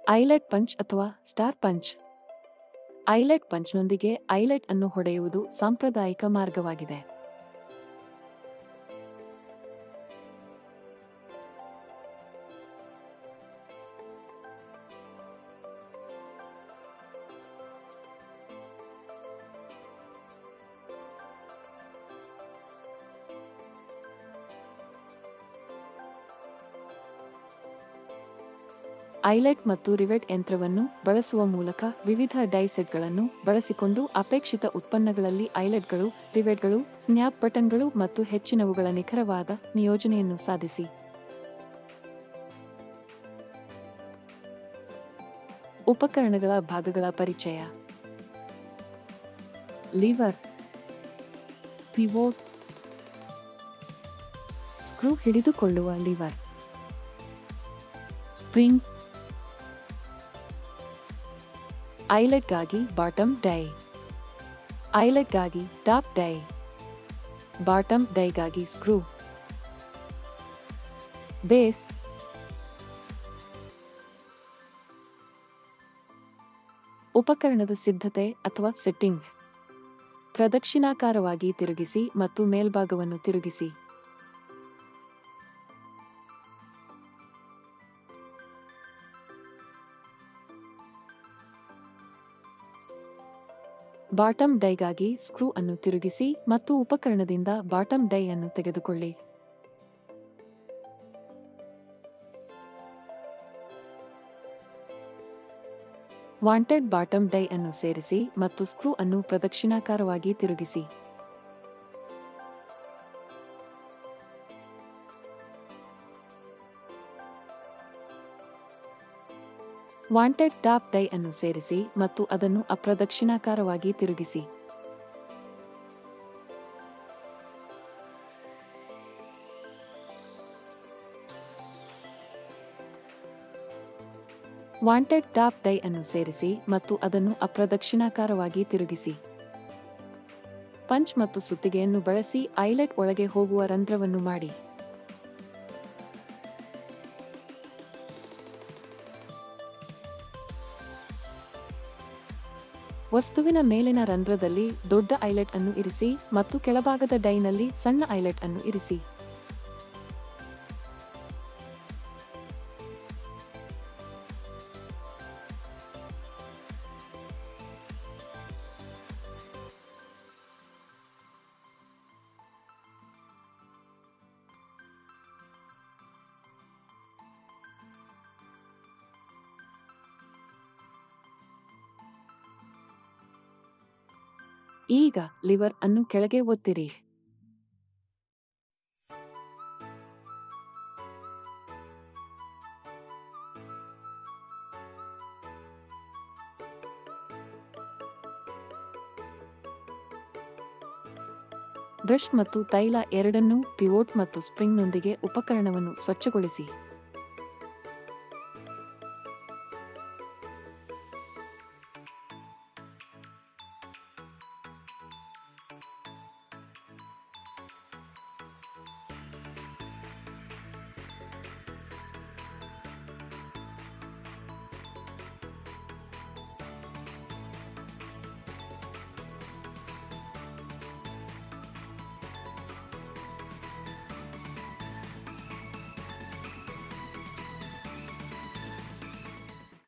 ಐಲೆಟ್ punch ಅಥವಾ star punch eyelet ಪಂಚ್ನೊಂದಿಗೆ eyelet ಅನ್ನು ಹೊಡೆಯುವುದು ಸಾಂಪ್ರದಾಯಿಕ ಮಾರ್ಗವಾಗಿದೆ ಐಲೆಟ್ ಮತ್ತು ರಿವೆಟ್ ಯಂತ್ರವನ್ನು ಬಳಸುವ ಮೂಲಕ ವಿವಿಧ ಡೈಸೆಟ್ಗಳನ್ನು ಬಳಸಿಕೊಂಡು ಅಪೇಕ್ಷಿತ ಉತ್ಪನ್ನಗಳಲ್ಲಿ ಐಲೆಟ್ಗಳು ರಿವೆಟ್ಗಳು ಸ್ನ್ಯಾಪ್ ಬಟನ್ಗಳು ಮತ್ತು ಹೆಚ್ಚಿನವುಗಳ ನಿಖರವಾದ ನಿಯೋಜನೆಯನ್ನು ಸಾಧಿಸಿ ಉಪಕರಣಗಳ ಭಾಗಗಳ ಪರಿಚಯ ಲಿವರ್ ಪಿವೋಟ್ ಸ್ಕ್ರೂ ಹಿಡಿದುಕೊಳ್ಳುವ ಲಿವರ್ ಸ್ಪ್ರಿಂಗ್ ಐಲೆಟ್ಗಾಗಿ ಬಾಟಮ್ ಡೈ ಐಲೆಟ್ಗಾಗಿ ಟಾಪ್ ಡೈ ಬಾಟಮ್ ಡೈಗಾಗಿ ಸ್ಕ್ರೂ ಬೇಸ್ ಉಪಕರಣದ ಸಿದ್ಧತೆ ಅಥವಾ ಸೆಟ್ಟಿಂಗ್ ಪ್ರದಕ್ಷಿಣಾಕಾರವಾಗಿ ತಿರುಗಿಸಿ ಮತ್ತು ಮೇಲ್ಭಾಗವನ್ನು ತಿರುಗಿಸಿ ಬಾಟಮ್ ಡೈಗಾಗಿ ಸ್ಕ್ರೂ ಅನ್ನು ತಿರುಗಿಸಿ ಮತ್ತು ಉಪಕರಣದಿಂದ ಬಾಟಮ್ ಡೈ ಅನ್ನು ತೆಗೆದುಕೊಳ್ಳಿ ವಾಂಟೆಡ್ ಬಾಟಮ್ ಡೈ ಅನ್ನು ಸೇರಿಸಿ ಮತ್ತು ಸ್ಕ್ರೂ ಅನ್ನು ಪ್ರದಕ್ಷಿಣಾಕಾರವಾಗಿ ತಿರುಗಿಸಿ ವಾಂಟೆಡ್ ಟಾಪ್ ಡೈ ಅನ್ನು ಸೇರಿಸಿ ಮತ್ತು ಅದನ್ನು ಅಪ್ರದಕ್ಷಿಣಾಕಾರವಾಗಿ ತಿರುಗಿಸಿ ವಾಂಟೆಡ್ ಟಾಪ್ ಡೈ ಅನ್ನು ಸೇರಿಸಿ ಮತ್ತು ಅದನ್ನು ಅಪ್ರದಕ್ಷಿಣಾಕಾರವಾಗಿ ತಿರುಗಿಸಿ ಪಂಚ್ ಮತ್ತು ಸುತ್ತಿಗೆಯನ್ನು ಬಳಸಿ ಐಲೆಟ್ ಒಳಗೆ ಹೋಗುವ ರಂಧ್ರವನ್ನು ಮಾಡಿ ವಸ್ತುವಿನ ಮೇಲಿನ ರಂಧ್ರದಲ್ಲಿ ದೊಡ್ಡ ಐಲೆಟ್ ಅನ್ನು ಇರಿಸಿ ಮತ್ತು ಕೆಳಭಾಗದ ಡೈನಲ್ಲಿ ಸಣ್ಣ ಐಲೆಟ್ ಅನ್ನು ಇರಿಸಿ ಈಗ ಲಿವರ್ ಅನ್ನು ಕೆಳಗೆ ಒತ್ತಿರಿ ಬ್ರಷ್ ಮತ್ತು ತೈಲ ಎರಡನ್ನೂ ಪಿವೋಟ್ ಮತ್ತು ಸ್ಪ್ರಿಂಗ್ನೊಂದಿಗೆ ಉಪಕರಣವನ್ನು ಸ್ವಚ್ಛಗೊಳಿಸಿ